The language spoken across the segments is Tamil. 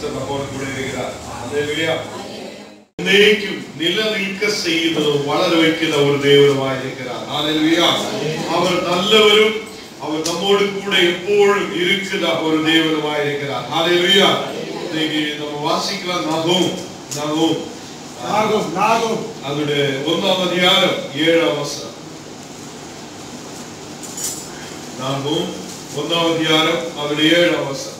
கர்த்தர் நம்மோடு கூட இருக்கிறார் அல்லேலூயா എന്നേക്കും നിലനിൽക്ക ചെയ്യുന്നതും വളര വയ്ക്കുന്ന ഒരു ദൈവമായി இருக்கிறார் ஹalleluya அவர் நல்லவரும் அவர் நம்மோடு கூட எப்பொழுதும் இருக்கிற ஒரு தேவனுமாய் இருக்கிறார் ஹalleluya இன்னைக்கு நம்ம வாசிக்கலாம் நகும் நகும் நாகும் நாகும் அதோட ஒன்றாம் அதிகாரம் ஏழாம் வசனம் நகும் ஒன்றாம் அதிகாரம் அதோட ஏழாம் வசனம்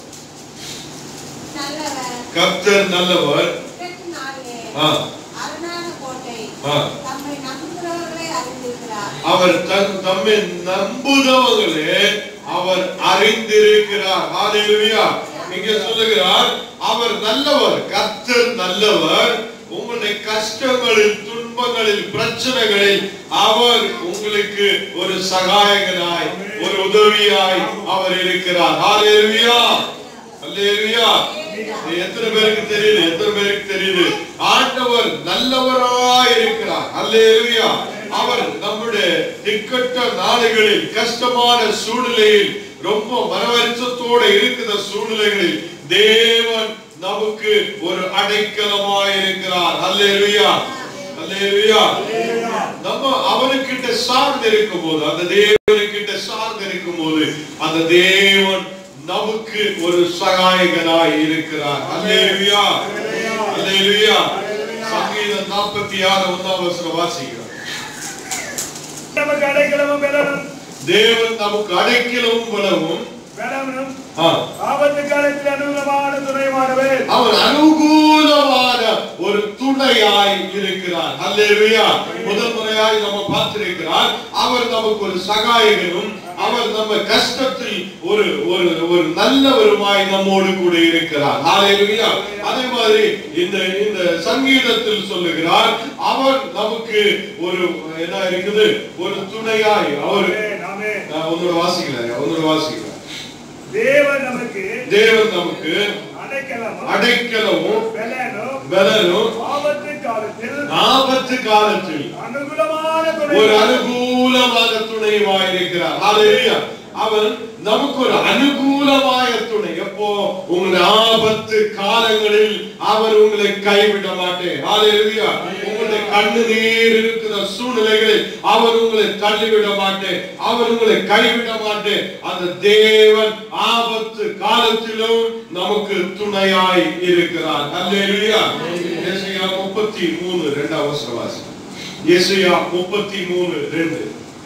நல்லவர் கர்த்தர் நல்லவர் இக்கட்டினாலே ஆ அரணான கோட்டை ஆ தம்மை நம்புகிறவர்களை அறிந்திருக்கிறார் அவர் தன் தம்மை நம்புதவர்களே அவர் அறிந்திருக்கிறார் ஹalleluya இங்க சொல்லுகிறார் அவர் நல்லவர் கர்த்தர் நல்லவர் உங்களுடைய கஷ்டங்களில் துன்பங்களில் பிரச்சனைகளில் அவர் உங்களுக்கு ஒரு சகாயகனாய் ஒரு உதவியாய் அவர் இருக்கிறார் ஹalleluya ஹalleluya இது எத்தனை பேருக்கு தெரியுது எத்தனை பேருக்கு தெரியுது ஆண்டவர் நல்லவராய் இருக்கிறார் அல்லேலூயா அவர் நம்முடைய இக்கட்ட நாடுகளில் கஷ்டமான சூழ்நிலையில் ரொம்ப மனவரிச்சத்தோட இருக்கிற சூழ்நிலைகளில் தேவன் நமக்கு ஒரு அடைக்கலமாய் இருக்கிறார் அல்லேலூயா அல்லேலூயா நம்ம அவனுக்கிட்ட சார்ந்து இருக்கும் போது அந்த தேவனுக்கிட்ட சார்ந்து இருக்கும் போது அந்த தேவன் நமக்கு ஒரு சகாயகனாய் இருக்கிறார் அல்லேலூயா அல்லேலூயா சங்கீதம் நாற்பத்தி ஆறு ஒன்றாம் வசனம் வாசிக்கிறோம் நமக்கு அடைக்கலமும் பலனும் தேவன் நமக்கு அடைக்கலவும் பலவும் பலனும் ஆ, ஆபத்து காலத்தில் அனுகூலமான துணையுமானவர் அவர் அனுகூலமான ஒரு துணையாய் இருக்கிறார் அல்லேலூயா முதல் முறையாய் நம்ம பார்த்திருக்கிறார் அவர் நமக்கு ஒரு சகாயகனும் அவர் நம்ம கஷ்டத்தில் ஒரு ஒரு ஒரு நல்லவருமாய் நம்மோடு கூட இருக்கிறார் அல்லேலூயா அதே மாதிரி இந்த இந்த சங்கீதத்தில் சொல்லுகிறார் அவர் நமக்கு ஒரு என்ன இருக்குது ஒரு துணையாய் அவர் நாமே நான் உன்னோட வாசிக்கல உன்னோட வாசிக்கல தேவன் நமக்கு தேவன் நமக்கு அடைக்கலமும் அடைக்கலவும் பலனும் பலனும் ஆபத்து காலத்தில் ஆபத்து காலத்தில் அனுகூலமான ஒரு துணை அனுகூலமான துணைவாய் இருக்கிறார் ஹalleluya அவன் நமக்கு ஒரு அனுகூலമായ துணை எப்போ உங்களுடைய ஆபத்து காலங்களில் அவர் உங்களை கைவிட மாட்டேன் ஹalleluya உங்களுடைய கண்ணீர் இருக்கிற சூழ்நிலைகளில் அவர் உங்களை தள்ளிவிட மாட்டேன் அவர் உங்களை கைவிட மாட்டேன் அந்த தேவன் ஆபத்து காலத்திலும் நமக்கு துணையாய் இருக்கிறார் ஹalleluya ஏசாயா 33 இரண்டாம் வசனம் வாசிங்க ஏசாயா 33 2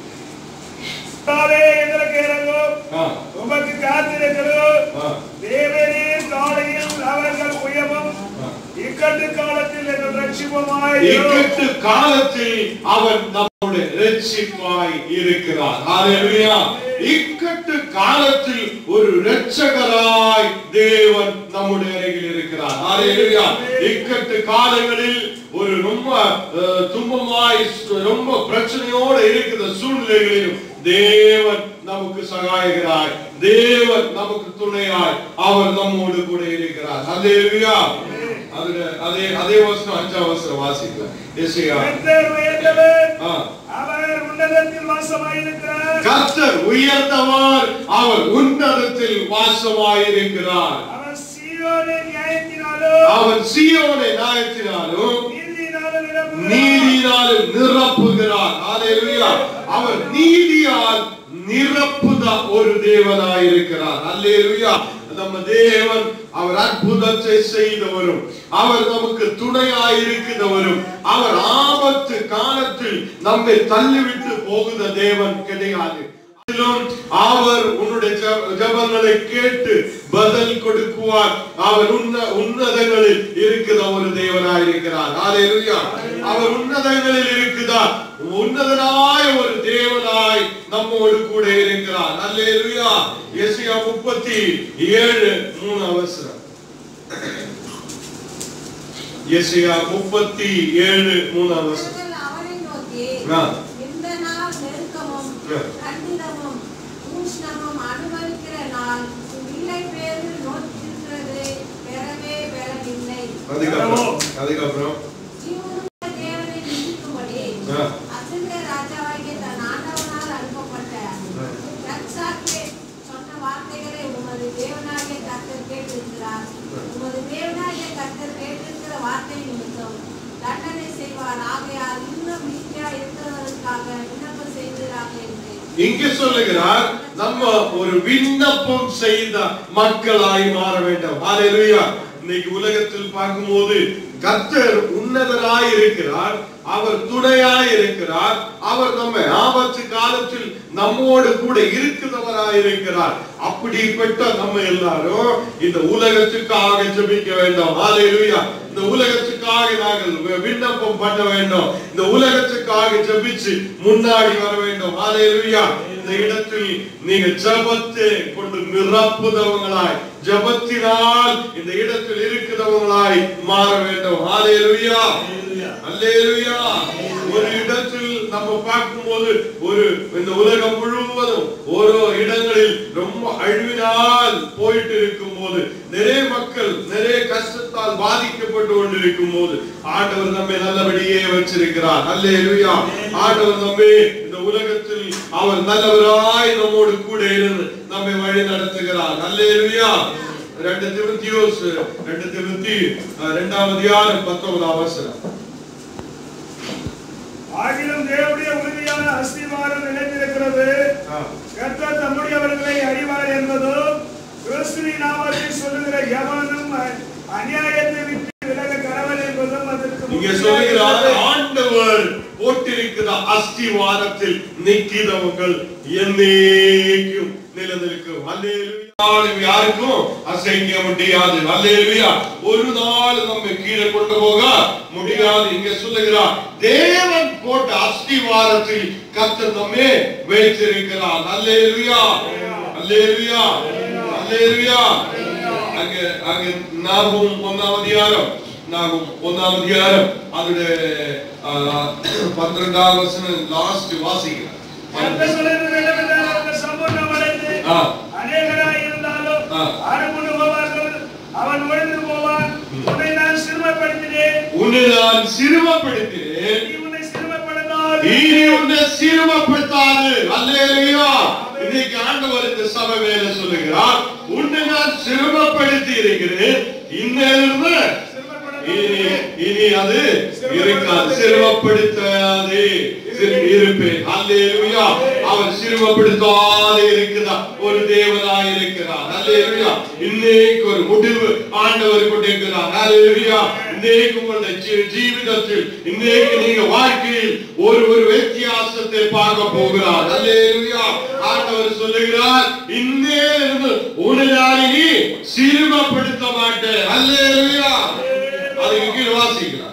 தாவே எங்களுக்கு இறங்கும் ஆ உமக்கு காத்திருக்கிறோம் ஆ தேவனே காலையில் அவர்கள் உயவும் ஆ. இக்கட்டு காலத்தில் எங்கள் ரட்சிப்பமாய் இக்கட்டு காலத்தில் அவன் நம்முடைய இரட்சிப்பாய் இருக்கிறார் ஹalleluya இக்கட்டு காலத்தில் ஒரு இரட்சகராய் தேவன் நம்முடைய அருகில் இருக்கிறார் ஹalleluya இக்கட்டு காலங்களில் ஒரு ரொம்ப அஹ், துன்பமாய் ரொம்ப பிரச்சனையோட இருக்கிற சூழ்நிலைகளிலும் தேவன் நமக்கு சகாயகராய் தேவன் நமக்கு துணையாய் அவர் நம்மோடு கூட இருக்கிறார் ஹalleluya அதுல அதே அதே வசனம் அஞ்சாம் வசனம் வாசிக்கலாம் ஏசாயா கர்த்தர் உயர்ந்தவர் ஆ. அவர் உன்னதத்தில் வாசமாயிருக்கிறார் கர்த்தர் உயர்ந்தவர் அவர் உன்னதத்தில் வாசமாயிருக்கிறார் அவர் சீயோனை நியாயத்தினாலும் அவன் சீயோனை நாயத்தினாலும் நீதியினாலும் நிரப்புகிறார். நீதியினால் நிரப்புகிறார் ஹalleluya அவர் நீதியால் நிரப்புத ஒரு தேவனாயிருக்கிறார் அல்லேலூயா நம்ம தேவன் அவர் அற்புதத்தை செய்தவரும் அவர் நமக்கு துணையாயிருக்கிறவரும் அவர் ஆபத்து காலத்தில் நம்மை தள்ளிவிட்டு போகுத தேவன் கிடையாது அதிலும் அவர் உன்னுடைய ஜெப- ஜெபங்களை கேட்டு பதில் கொடுக்குவார் அவர் உன்ன உன்னதங்களில் இருக்கிற ஒரு தேவனாய் இருக்கிறார் ஹalleluya அவர் உன்னதங்களில் இருக்கிறார் உன்னதனாய ஒரு தேவனாய் நம்மோடு கூட இருக்கிறார் ஹalleluya எசையா 37 மூணு அவசரம் எசையா 37 மூணு அவசரம் அவர்கள் அவரை நோக்கி ஆ. இந்த நாள் நெருக்கமும் ஆ. கண்டிதமும் உஷ்ணமும் அனுபவிக்கிற நாள் இல்லை பேரில் நோக்கிருக்கிறது பெறவே பெறவில்லை அதுக்கப்புறம் அதுக்கப்புறம் ஜீவனுள்ள தேவனை நிந்திக்கும்படி ஆ. அசங்கிய ராஜாவாகிய தன் ஆண்டவனால் அனுப்பப்பட்ட ரட்சாக்கே சொன்ன வார்த்தைகளை உமது தேவனாகிய கர்த்தர் கேட்டிருக்கிறார் உமது தேவனாகிய இங்க சொல்லுகிறார் நம்ம ஒரு விண்ணப்பம் செய்த மக்களாய் மாற வேண்டும் ஹalleluya இன்னைக்கு உலகத்தில் பார்க்கும்போது கர்த்தர் உன்னதராய் இருக்கிறார் அவர் துணையாய் இருக்கிறார் அவர் நம்ம ஆபத்து காலத்தில் நம்மோடு கூட இருக்கிறவராய் இருக்கிறார் அப்படிப்பட்ட நம்ம எல்லாரும் இந்த உலகத்துக்காக ஜெபிக்க வேண்டும் ஹalleluya இந்த உலகத்துக்காக நாங்கள் வி- விண்ணப்பம் பண்ண வேண்டும் இந்த உலகத்துக்காக ஜெபிச்சு முன்னாடி வர வேண்டும் ஹalleluya இந்த இடத்தில் நீங்க ஜெபத்தை கொண்டு நிரப்புதவங்களாய் ஜெபத்தினால் இந்த இடத்தில் இருக்கிறவங்களாய் மாற வேண்டும் ஹalleluya ஹalleluya ஒரு இடத்தில் நம்ம பார்க்கும்போது ஒரு இந்த உலகம் முழுவதும் ஓரோ இடங்களில் ரொம்ப அழிவினால் போயிட்டு இருக்கும் போது நிறைய மக்கள் நிறைய கஷ்டத்தால் பாதிக்கப்பட்டு கொண்டிருக்கும் போது ஆண்டவர் நம்மை நல்லபடியே வச்சிருக்கிறார் ஹalleluya ஆண்டவர் நம்மை இந்த உலகத்தில் அவர் நல்லவராய் நம்மோடு கூட இருந்து நம்மை வழி நடத்துகிறார் ஹalleluya ரெண்டு திமுத்தியோஸ் ரெண்டு திமுத்தி அஹ், இரண்டாம் அதிகாரம் பத்தொன்பதாம் வசனம் ஆகிலும் தேவனுடைய உறுதியான அஸ்திவாரம் நிலைத்திருக்கிறது கர்த்தர் தம்முடையவர்களை அறிவார் என்பதும் கிறிஸ்துவின் நாமத்தை சொல்லுகிற எவனும் அ- அநியாயத்தை விட்டு விலக கடவுள் என்பதும் அதற்கு இங்க முக்கிய சொல்லுகிறார் இருக்கிறது. ஆண்டவர் போட்டிருக்கிற அஸ்திவாரத்தில் நிற்கிறவங்கள் என்னைக்கும் நிலநிற்கும் அல்லேலூயா நாளும் யாருக்கும் அசைக்க முடியாது அல்லேலூயா ஒரு நாள் நம்ம கீழே கொண்டு போக முடியாது இங்க சொல்லுகிறார் தேவன் போட்ட அஸ்திவாரத்தில் கர்த்தர் நம்மே வைத்திருக்கிறார் அல்லேலூயா அல்லேலூயா அல்லேலூயா அங்க அங்க நாகும் ஒன்னாம் அதிகாரம் நாகும் ஒன்னாம் அதிகாரம் அதோட பன்னிரெண்டாம் வசனம் லாஸ்ட் வாசிக்கிறேன் கர்த்தர் சொல்லுகிறது என்னவென்றால் அவர்கள் சம்பூர்ணம் அடைந்து ஆ. அநேகராய் இருந்தாலும் ஆ. அறுப்புண்டு போவார்கள் அவன் ஒழிந்து போவான் உன்னை நான் சிறுமைப்படுத்தினேன் உன்னை நான் சிறுமப்படுத்தினேன் நீ உன்னை சிறுமைப்படுத்தால் இனி உன்னை சிறுமப்படுத்தாது அல்லேலூயா இன்னைக்கு ஆண்டவர் இந்த சபை வேலை சொல்லுகிறார் உன்னை நான் சிறுமப்படுத்தி இருக்கிறேன் இன்னிலிருந்து இனி இனி அது இருக்காது சிறுமப்படுத்தாது சிறு- இருப்பேன் அல்லேலூயா அவர் சிறுமப்படுத்தாது இருக்கிறார் ஒரு தேவனாய் இருக்கிறார் அல்லேலூயா இன்னைக்கு ஒரு முடிவு ஆண்டவர் கொண்டிருக்கிறார் அல்லேலூயா இன்னைக்கு உங்களுடைய ஜீ- ஜீவிதத்தில் இன்னைக்கு நீங்க வாழ்க்கையில் ஒரு ஒரு வித்தியாசத்தை பார்க்க போகிறார் அல்லேலூயா ஆண்டவர் சொல்லுகிறார் இன்னேலிருந்து ஒரு நாளினி சிறுமப்படுத்த மாட்டேன் அல்லேலூயா அதுக்கு கீழே வாசிக்கிறார்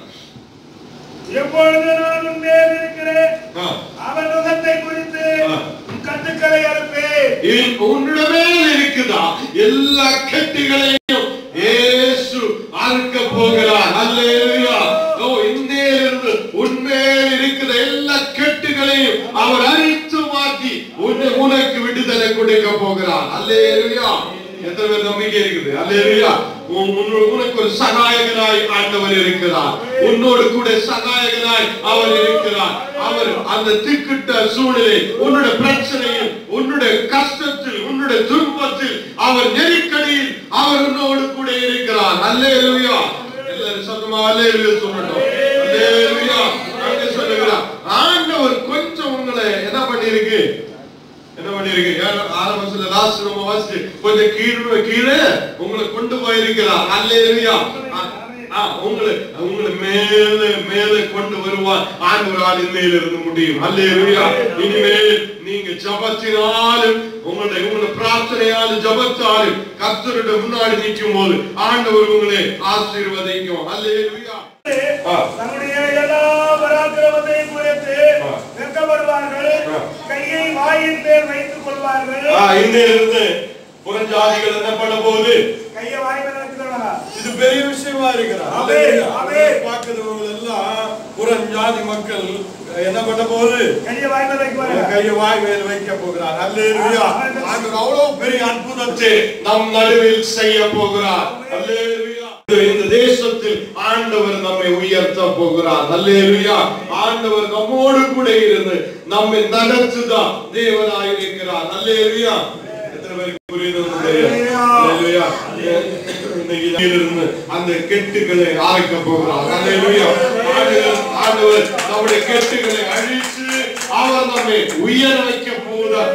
எப்பொழுது நான் உன் மேல் இருக்கிறேன் ஆ. அவன் முகத்தை குறித்து ஆ. உன் கட்டுக்களை அறுப்பேன் இன் உன்னிடமே இருக்குதா எல்லா கட்டுகளையும் இயேசு அறுக்க போகிறார் அல்லேலூயா ஓ இன்னேலிருந்து உன்மேல் இருக்கிற எல்லா கட்டுகளையும் அவர் அரித்து மாற்றி உன்னை உனக்கு விடுதலை கொடுக்க போகிறார் அல்லேலூயா எத்தனை பேர் நம்பிக்கை இருக்குது அல்லேலூயா உன் உன்- உனக்கு ஒரு சகாயகனாய் ஆண்டவர் இருக்கிறார் உன்னோடு கூட சகாயகனாய் அவர் இருக்கிறார் அவர் அந்த திக்கிட்ட சூழ்நிலை உன்னுடைய பிரச்சனையில் உன்னுடைய கஷ்டத்தில் உன்னுடைய துன்பத்தில் அவர் நெருக்கடியில் அவர் உன்னோடு கூட இருக்கிறார் அல்லேலூயா எல்லாரும் சத்தமா அல்லேலூயா சொல்லட்டும் அல்லேலூயா அங்க சொல்லுகிறார் ஆண்டவர் கொஞ்சம் உங்களை என்ன பண்ணிருக்கு என்ன பண்ணிருக்கு ஏழு- ஆரம்பத்துல லாஸ்ட் நம்ம வாசிச்சு கொஞ்சம் கீழே கீழே உங்களை கொண்டு போயிருக்கிறார் அல்லேலூயா ஆ, ஆ, உங்களை உங்களை மேலே மேலே கொண்டு வருவார் ஆண்டவரால் மேல இருந்து முடியும் அல்லேலூயா இனிமேல் நீங்க ஜபத்தினாலும் உங்களுடைய உங்களுடைய பிரார்த்தனையாலும் ஜபத்தாலும் கர்த்தருடைய முன்னாடி நிற்கும் போது ஆண்டவர் உங்களை ஆசீர்வதிக்கும் அல்லேலூயா ஆ. தன்னுடைய எல்லா பராக்கிரமத்தையும் குறைத்து ஆ. வெட்கப்படுவார்கள் ஆ. கையை வாயின் மேல் வைத்துக் கொள்வார்கள் ஆ, இன்னிலிருந்து புறஞ்சாதிகள் என்ன பண்ண போகுது கையை வாய் மேல வைத்துக்கொள்வாங்க இது பெரிய விஷயமா இருக்கிறார் ஆமென், ஆமென். பார்க்கிறவங்க எல்லாம் புறஞ்சாதி மக்கள் என்ன பண்ண போகுது கையை வாய் மேல வைக்குவாங்க கையை வாய் மேல் வைக்க போகிறார் அல்லேலூயா ஆமென். ஆண்டவர் அவ்வளவு பெரிய அற்புதத்தை நம் நடுவில் செய்ய போகிறார் அல்லேலூயா இந்த- இந்த தேசத்தில் ஆண்டவர் நம்மை உயர்த்த போகிறார் அல்லேலூயா ஆண்டவர் நம்மோடு கூட இருந்து நம்மை நடத்துதா தேவனாய் இருக்கிறார் அல்லேலூயா எத்தனை பேருக்கு புரியுது அல்லேலூயா இன்னைக்கு இருந்து அந்த கெட்டுகளை ஆரைக்க போகிறார் அல்லேலூயா ஆண்டவர் ஆண்டவர் நம்முடைய கெட்டுகளை அழித்து அவர் நம்மை உயர வைக்க போகிறார்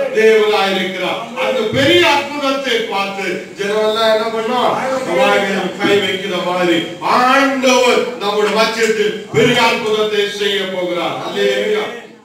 தேவனாய் இருக்கிறார் அந்த பெரிய அற்புதத்தை பார்த்து ஜனமெல்லாம் என்ன பண்ணோம் வாய்மையில் கை வைக்கிற மாதிரி ஆண்டவர் நம்முடைய மச்சத்தில் பெரிய அற்புதத்தை செய்ய போகிறார் அல்லேலூயா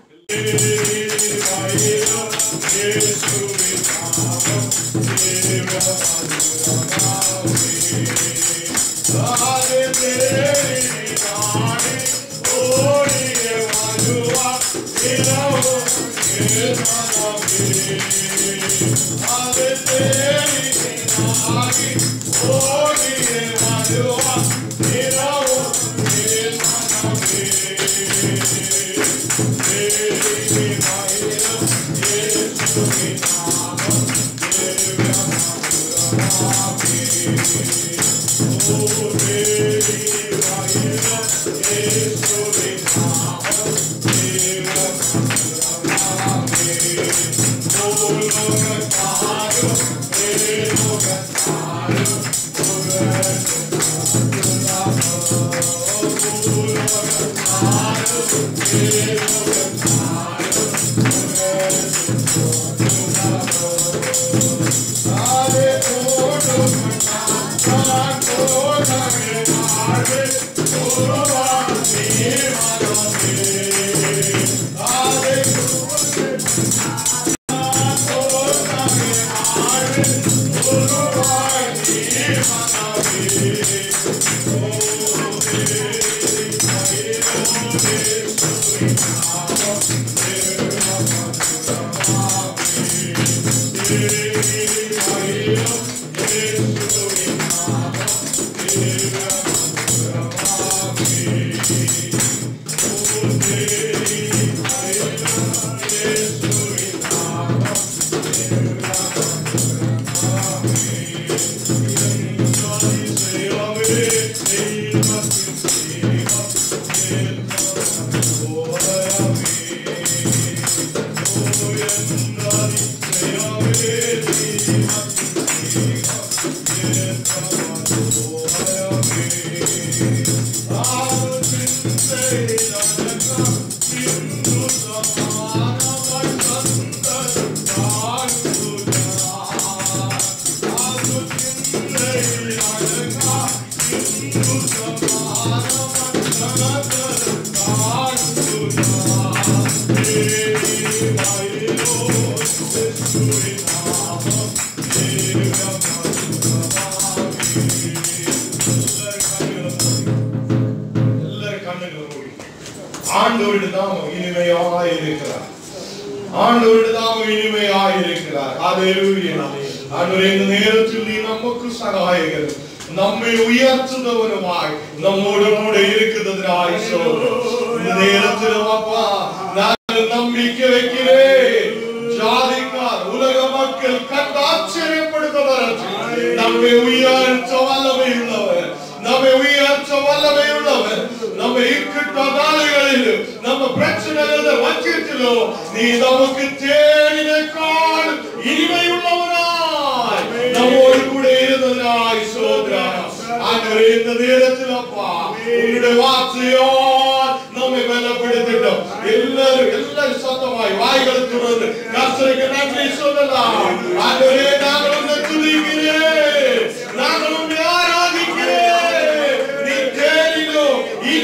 எல்லாரும் கண்ணுகளை மூடி. ஆண்டவருடைய நாமம் இனிமையாய் இருக்கிறார் ஆண்டவருடைய நாமம் இனிமையாய் இருக்கிறார் ஹalleluya ஆண்டவரே இந்த நேரத்தில் நீ நமக்கு சகாயகர் நம்மை உயர்த்துதவருமாய் நம்மோடு கூட இருக்கிறதுனாய் சோதரம் இந்த நேரத்தில் அப்பா நான் நம்பிக்கை வைக்கிறேன் ஜாதிக்கார் உலக மக்கள் கண்டு ஆச்சரியப்படுத்தவர் நம்மை உயர்த்த வல்லமை உள்ளவர் நம்மை உயர்த்த வல்லமை உள்ளவர் நம்ம இருக்கின்ற நாளைகளில் நம்ம பிரச்சனைகள வச்சியத்திலோ நீ நமக்கு தேடின கால் இனிமை உள்ளவனாய் நம்மோடு கூட இருந்ததாய் சோதரா ஆண்டவரே இந்த நேரத்தில் அப்பா உங்களுடைய வார்த்தையால் நம்மை பலப்படுத்திட்டோம் எல்லாரும் எல்லாரும் சொந்தமாய் வாய்கள் துறந்து கர்த்தருக்கு நன்றி சொல்லலாம் ஆண்டவரே நாங்கள் உன்னை துதிக்கிறேன் நாங்கள் உன்னை ஆராதிக்கிறேன் நீ தேனிலும்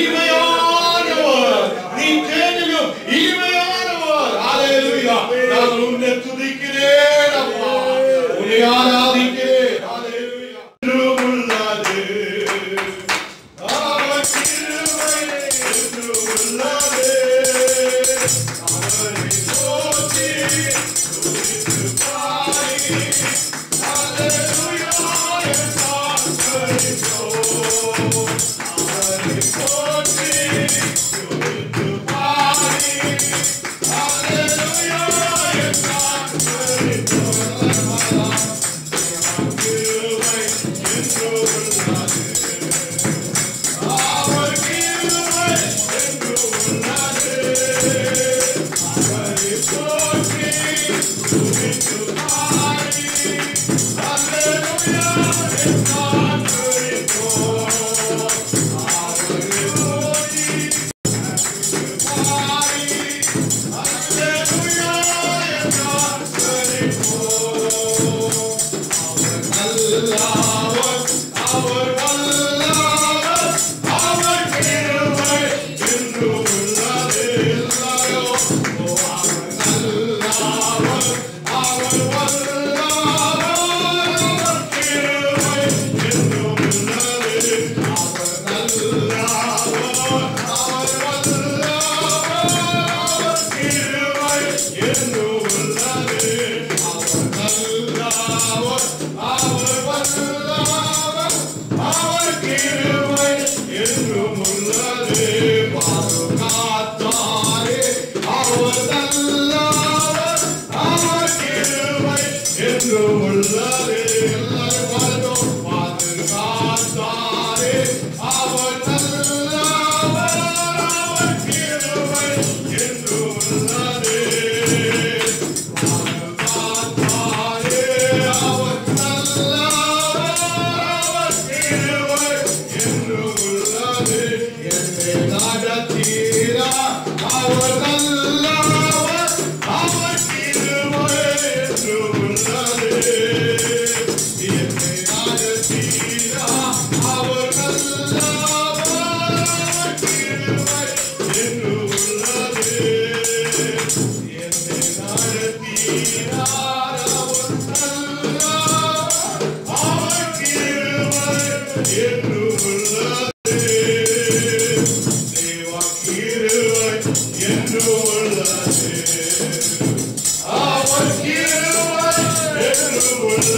இனிமையானவர் நீ தேனிலும் இனிமையானவர் ஹalleluya நாங்கள் உன்னை துதிக்கிறேன் அப்பா உன்னை ஆராதிக்கிறேன் ஹalleluya உள்ளது அவர் கிருபை என்று உள்ளது அவரை போற்றி துதித்து பாடி ஹalleluya என்றார் அவரை போற்றி துதித்து பாடி ஹalleluya என்றார்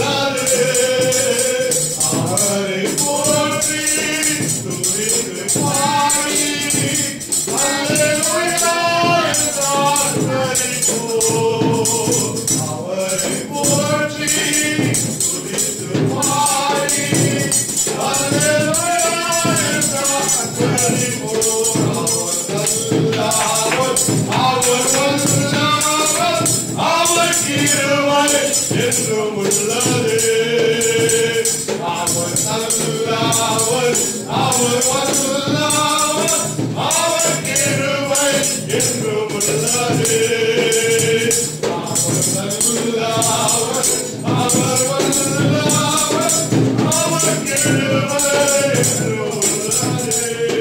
உள்ளது அவரை போற்றி துதித்து பாடி அல்லேலூயா என்றார் மரிப்போம். அவரை போற்றி துதித்து பாடி அல்லேலூயா என்றார் மரிப்போம். அவர் நல்லவர், அவர் வல்லவர், அவர் கிருபை என்றும் உள்ளது அவர் நல்லவர், அவர் வல்லவர், அவர் கிருபை என்றும் உள்ளது அவர் நல்லவர், அவர் வல்லவர், அவர் கிருபை என்றும் உள்ளது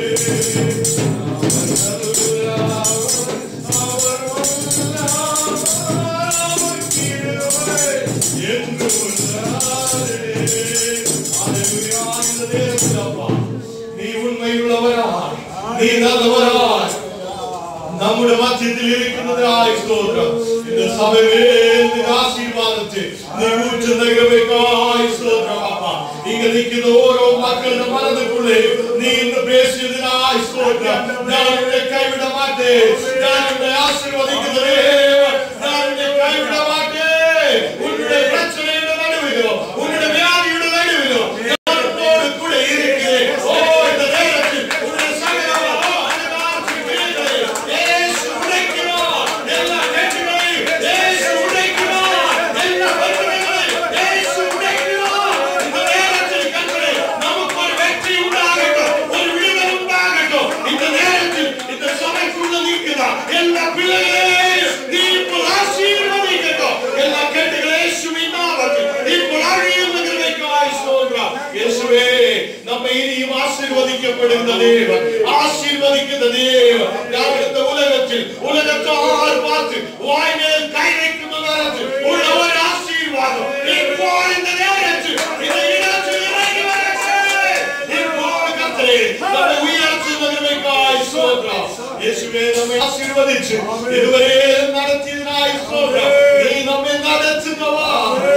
நீ உண்மையுள்ளவரா நீ நல்லவராய் നമ്മുടെ മധ്യത്തിൽ ഇരിക്കുന്നതിനായി സ്തോത്രം ഇന്ന് സഭവേന്ദ് ആശീർവാദത്തെ നീ ഊറ്റുന്ന കൃപയ്ക്കായി സ്തോത്രം അപ്പ ഇങ്ങ നിൽക്കുന്ന ഓരോ മക്കളുടെ മനതുക്കുള്ളേ നീ ഇന്ന് പേശിയതിനായി സ്തോത്രം ഞാൻ ഇവിടെ കൈവിട മാറ്റേ ഞാൻ ഇവിടെ ആശീർവദിക്കുന്ന ദേവൻ ഞാൻ ഇവിടെ കൈവിട മാറ്റേ ഉன்னுடைய பிரச்சனைയുടെ നടുവിലോ ഉன்னுடைய വ്യാധിയുടെ നടുവിലോ ഞാൻ ഉന്നോട് കൂടെ ഇരിக்கிறேன் ഓ இந்த நேரத்தில் உன்னுடைய சகல ஆசீர்வாதங்களை യേശു ഉടയ്ക്കുവാൻ എല്ലാ തെറ്റുകളെയും യേശു ഉടയ്ക്കുവാൻ എല്ലാ ബന്ധനങ്ങളെയും യേശു ഉടയ്ക്കുവാൻ இந்த நேரத்தில் கர்த்தரே நமக்கு ஒரு வெற்றி உண்டாகட்டும் ஒரு விடுதலை உண்டாகட்டும் இந்த நேரத்தில் இந்த சபைக்குள்ள நிற்கிறா எல்லா பிள்ளைகளையும் நீ இப்போ ஆசீர்வதிக்கட்டும் எல்லா கெட்டுகளை இயேசுவின் நாமத்தில் இப்போ அழியும் கிருபைக்காய் ஸ்தோத்திரம் இயேசுவே நம்ம இனியும் ஆசீர்வதிக்கப்படுகிற தேவன் ஆசீர்வதிக்கிற தேவன் நாம் இந்த உலகத்தில் உலகத்தார் பார்த்து வாய் மேல் கை வைக்கும் நேரத்தில் உள்ள ஒரு ஆசீர்வாதம் இப்போ இந்த நேரத்தில் இந்த இடத்தில் இறங்கி வரட்டும். இப்போ கர்த்தரே, நம்மை உயர்த்துகிற கிருபைக்காய் ஸ்தோத்திரம். இயேசுவே நம்மை ஆசீர்வதிச்சு இதுவரை நடத்தியதனாய் ஸ்தோத்திரம். நீ நம்மை நடத்துங்கவா